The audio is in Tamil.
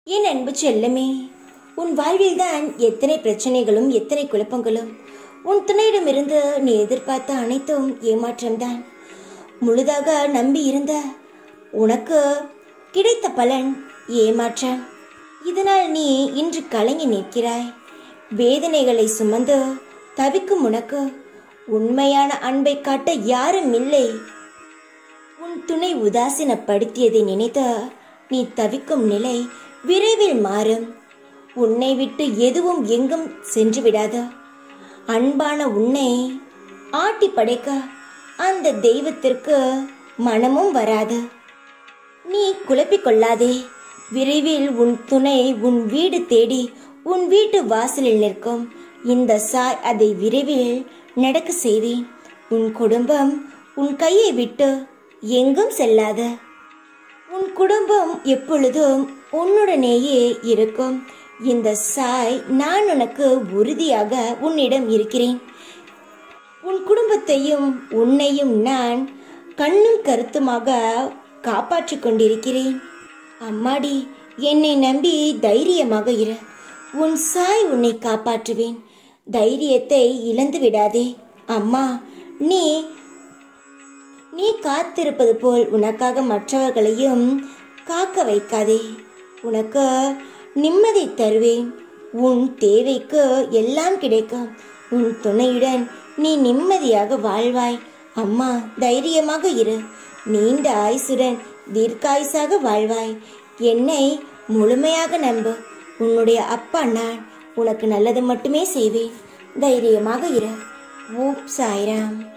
என் அன்பு செல்லமே உன் வாழ்வில்தான் எத்தனை பிரச்சனைகளும் எத்தனை குழப்பங்களும் உன் துணையிடமிருந்து நீ எதிர்பார்த்த அனைத்தும் ஏமாற்றம்தான் முழுதாக நம்பி இருந்த உனக்கு கிடைத்த பலன் ஏமாற்றம் இதனால் நீ இன்று கலங்கி நிற்கிறாய் வேதனைகளை சுமந்து தவிக்கும் உனக்கு உண்மையான அன்பை காட்ட யாரும் இல்லை உன் துணை உதாசீனப்படுத்தியதை நினைத்து நீ தவிக்கும் நிலை விரைவில் மாறும் உன்னை விட்டு எதுவும் எங்கும் சென்று விடாத அன்பான உன்னை ஆட்டி படைக்க அந்த தெய்வத்திற்கு மனமும் வராது நீ குழப்பிக் கொள்ளாதே விரைவில் உன் துணை உன் வீடு தேடி உன் வீட்டு வாசலில் நிற்கும் இந்த சாய் அதை விரைவில் நடக்க செய்வேன் உன் குடும்பம் உன் கையை விட்டு எங்கும் செல்லாத உன் குடும்பம் எப்பொழுதும் உன்னுடனேயே இருக்கும் இந்த சாய் நான் உனக்கு உறுதியாக உன்னிடம் இருக்கிறேன் உன் குடும்பத்தையும் உன்னையும் நான் கண்ணும் கருத்துமாக காப்பாற்றிக் கொண்டிருக்கிறேன் அம்மாடி என்னை நம்பி தைரியமாக இரு உன் சாய் உன்னை காப்பாற்றுவேன் தைரியத்தை இழந்து விடாதே அம்மா நீ நீ காத்திருப்பது போல் உனக்காக மற்றவர்களையும் காக்க வைக்காதே உனக்கு நிம்மதி தருவேன் உன் தேவைக்கு எல்லாம் கிடைக்கும் உன் துணையுடன் நீ நிம்மதியாக வாழ்வாய் அம்மா தைரியமாக இரு நீண்ட ஆயுசுடன் தீர்க்காயுசாக வாழ்வாய் என்னை முழுமையாக நம்பு உன்னுடைய அப்பா நான் உனக்கு நல்லது மட்டுமே செய்வேன் தைரியமாக இரு ஓம் சாய்ராம்